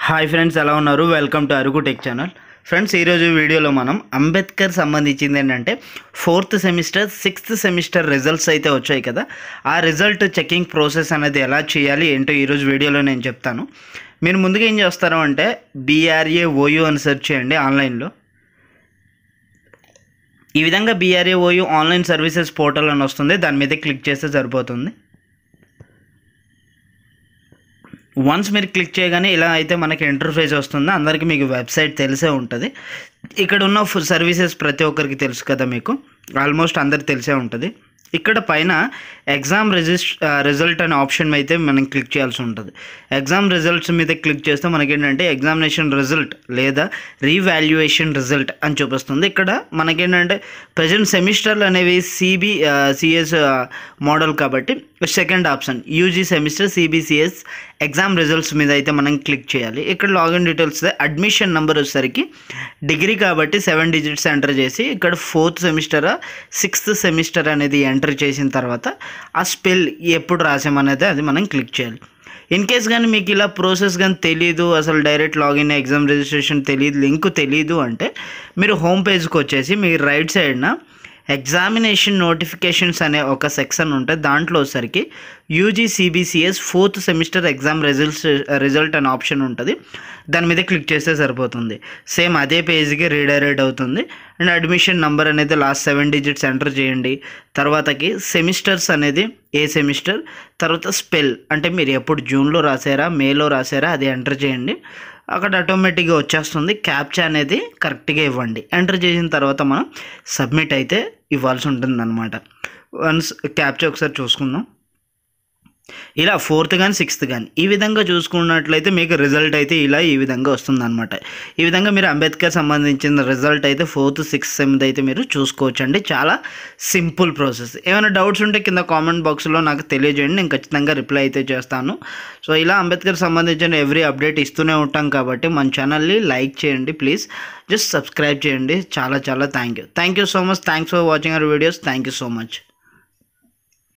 hi friends ఎలా ఉన్నారు welcome to Arugu tech channel friends ఈరోజు వీడియోలో మనం అంబేద్కర్ సంబంధించింది ఏంటంటే fourth semester sixth semester results అయితే వచ్చాయి కదా ఆ రిజల్ట్ చెకింగ్ ప్రాసెస్ అనేది ఎలా చేయాలి ఏంటో ఈరోజు వీడియోలో నేను చెప్తాను మీరు ముందుగా ఏం చేస్తారు అంటే బీఆర్ఏ ఓయూ అని సెర్చ్ చేయండి ఆన్లైన్లో ఈ విధంగా BRA OU online services portal అని వస్తుంది దాని మీద క్లిక్ చేస్తే సరిపోతుంది వన్స్ మీరు క్లిక్ చేయగానే ఇలా అయితే మనకి ఇంటర్ఫేస్ వస్తుంది అందరికీ మీకు వెబ్సైట్ తెలిసే ఉంటుంది ఇక్కడ ఉన్న సర్వీసెస్ ప్రతి ఒక్కరికి తెలుసు కదా మీకు ఆల్మోస్ట్ అందరికి తెలిసే ఉంటుంది ఇక్కడ పైన ఎగ్జామ్ రిజిస్ట్ రిజల్ట్ అనే ఆప్షన్ అయితే మనం క్లిక్ చేయాల్సి ఉంటుంది ఎగ్జామ్ రిజల్ట్స్ మీద క్లిక్ చేస్తే మనకి ఏంటంటే ఎగ్జామినేషన్ రిజల్ట్ లేదా రీవాల్యుయేషన్ రిజల్ట్ అని చూపిస్తుంది ఇక్కడ మనకేంటంటే ప్రజెంట్ సెమిస్టర్లు అనేవి సిబి సిఎస్ మోడల్ కాబట్టి second option UG semester CBCS exam results మీద అయితే మనం క్లిక్ చేయాలి ఇక్కడ లాగిన్ డీటెయిల్స్ అడ్మిషన్ నెంబర్ వచ్చేసరికి డిగ్రీ కాబట్టి సెవెన్ డిజిట్స్ ఎంటర్ చేసి ఇక్కడ ఫోర్త్ సెమిస్టర్ సిక్స్త్ సెమిస్టర్ అనేది ఎంటర్ చేసిన తర్వాత ఆ స్పెల్ ఎప్పుడు రాసామనేది అది మనం క్లిక్ చేయాలి ఇన్ కేస్ కానీ మీకు ఇలా ప్రాసెస్ కానీ తెలీదు అసలు డైరెక్ట్ లాగిన్ ఎగ్జామ్ రిజిస్ట్రేషన్ తెలియదు లింక్ తెలీదు అంటే మీరు హోమ్ పేజ్కి వచ్చేసి మీరు రైట్ సైడ్న ఎగ్జామినేషన్ నోటిఫికేషన్స్ అనే ఒక సెక్షన్ ఉంటుంది దాంట్లో వచ్చరికి UG CBCS fourth semester exam results result అనే ఆప్షన్ ఉంటుంది దాని మీద క్లిక్ చేస్తే సరిపోతుంది సేమ్ అదే పేజ్కి రీడైరెక్ట్ అవుతుంది అండ్ అడ్మిషన్ నెంబర్ అనేది లాస్ట్ సెవెన్ డిజిట్స్ ఎంటర్ చేయండి తర్వాతకి సెమిస్టర్స్ అనేది ఏ సెమిస్టర్ తర్వాత స్పెల్ అంటే మీరు ఎప్పుడు జూన్లో రాసారా మేలో రాసారా అది ఎంటర్ చేయండి అక్కడ ఆటోమేటిక్గా వచ్చేస్తుంది క్యాప్చా అనేది కరెక్ట్గా ఇవ్వండి ఎంటర్ చేసిన తర్వాత మనం సబ్మిట్ అయితే ఇవ్వాల్సి ఉంటుంది అనమాట వన్స్ క్యాప్చా ఒకసారి చూసుకుందాం ఇలా ఫోర్త్ కానీ సిక్స్త్ కానీ ఈ విధంగా చూసుకున్నట్లయితే మీకు రిజల్ట్ అయితే ఇలా ఈ విధంగా వస్తుంది అనమాట ఈ విధంగా మీరు అంబేద్కర్ సంబంధించిన రిజల్ట్ అయితే ఫోర్త్ సిక్స్త్ సెవెంత్ అయితే మీరు చూసుకోవచ్చు అండి చాలా సింపుల్ ప్రాసెస్ ఏమైనా డౌట్స్ ఉంటే కింద కామెంట్ బాక్స్లో నాకు తెలియజేయండి నేను ఖచ్చితంగా రిప్లై అయితే చేస్తాను సో ఇలా అంబేద్కర్ సంబంధించిన ఎవ్రీ అప్డేట్ ఇస్తూనే ఉంటాం కాబట్టి మన ఛానల్ని లైక్ చేయండి ప్లీజ్ జస్ట్ సబ్స్క్రైబ్ చేయండి చాలా చాలా thank you thank you so much thanks for watching our videos thank you so much